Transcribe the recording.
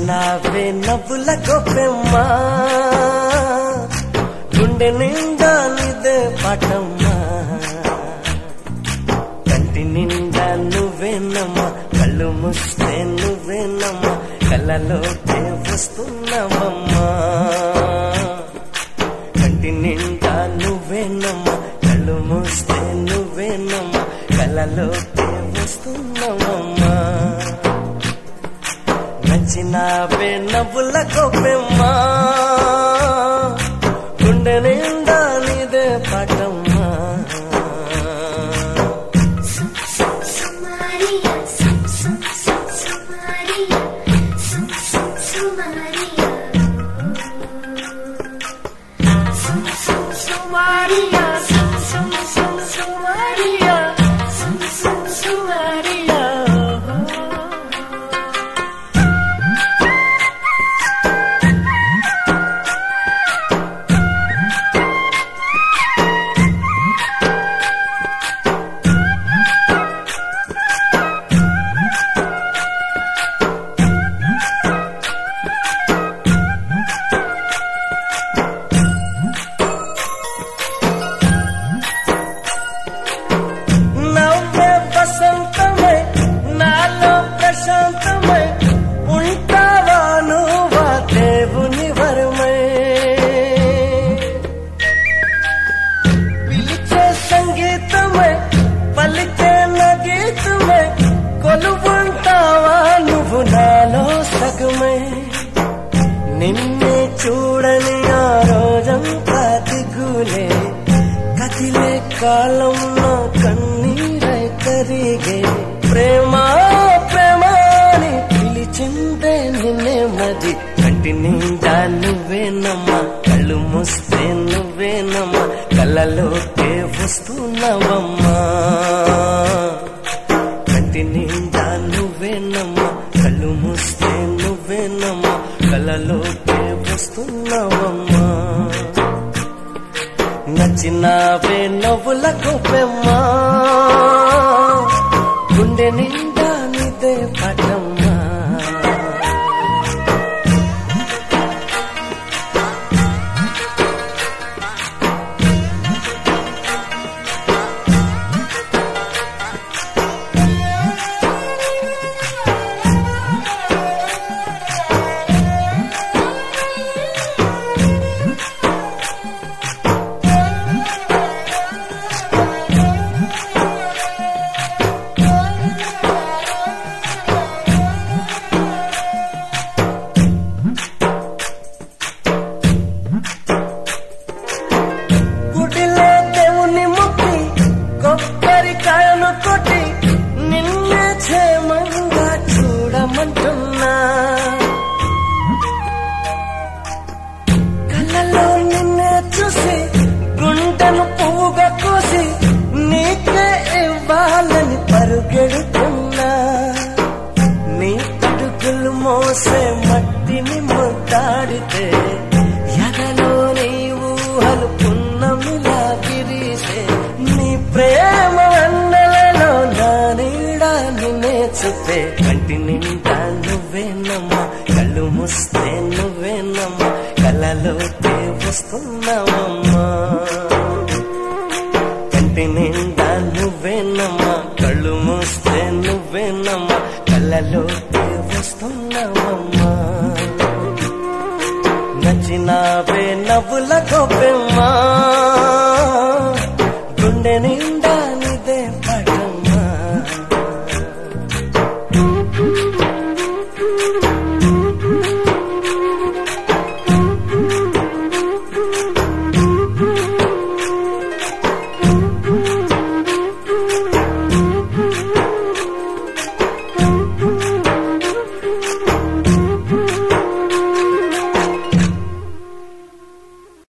నచ్చినావే నవ్వుల గొప్పెమ్మా గుండె నిండా నిదే పాటమ్మా కంటి నిండా నువ్వేనమ్మా కళ్ళు ముస్తే నువ్వేనమ్మా కళ్ళలోకే వస్తున్నావమ్మా కంటి నిండా నువ్వేనమ్మా కళ్ళు మూస్తే నువ్వేనమ్మా కళ్ళలోకే వస్తున్నావమ్మా నచ్చినావే నవ్వుల గొప్పెమ్మా గుండె నిండా నీదే పాటమ్మా Maria, Sum Sum Sum Sum Maria, Sum Sum Sum Maria, Sum Sum Sum Maria, Sum Sum Sum Sum Maria, Sum Sum Sum Maria. నవ్వే వసంతమై నాలో ప్రశాంతమై ఉంటావా నువ్వా దేవుని వరమై పిలిచే సంగీతమై పలికే నా గీతమై కొలువుంటావా నువ్వు నాలో సగమై నిన్నే చూడని ఆ రోజంతా దిగులే కదిలే కాలం నా కన్నీరై కరిగే ప్రేమ ప్రేమ అని పిలిచిందే నిన్నే మది కంటి నిండా నువ్వేనమ్మా కళ్ళు మూస్తే నువ్వేనమ్మా కళ్ళలోకే వస్తున్నావమ్మా కంటి నిండా నువ్వేనమ్మా కళ్ళు మూస్తే నువ్వేనమ్మా కళ్ళలోకే వస్తున్నావమ్మా నచ్చినావే నవ్వుల గొప్పెమ్మా గుండె నిండా నీదే పటమ్మా గుడిలో దేవుని ముక్కి కొబ్బరికాయను కొట్టి నిన్నే క్షేమంగా చూడమంటున్నా కళ్ళలో నిన్నే చూసి గుండెను పువ్వుగా కోసి నీకే ఇవ్వాలని పరుగెడుతున్నా నీ అడుగులు మోసే మట్టిని ముద్దాడితే ఎదలో నీ ఊహలు పున్నమిలా విరిసే నీ ప్రేమ వందలలో నా నీడా నిన్నే చూపే కంటి నిండా నువ్వేనమ్మా కళ్ళు ముస్తే నువ్వేనమ్మా కళ్ళలోకే వస్తున్నావమ్మా కంటి నిండా నువ్వేనమ్మా కళ్ళు మూస్తే నువ్వేనమ్మా కళ్ళలోకి వస్తున్నావమ్మా నచ్చినావే నవ్వుల గొప్పెమ్మా గుండెని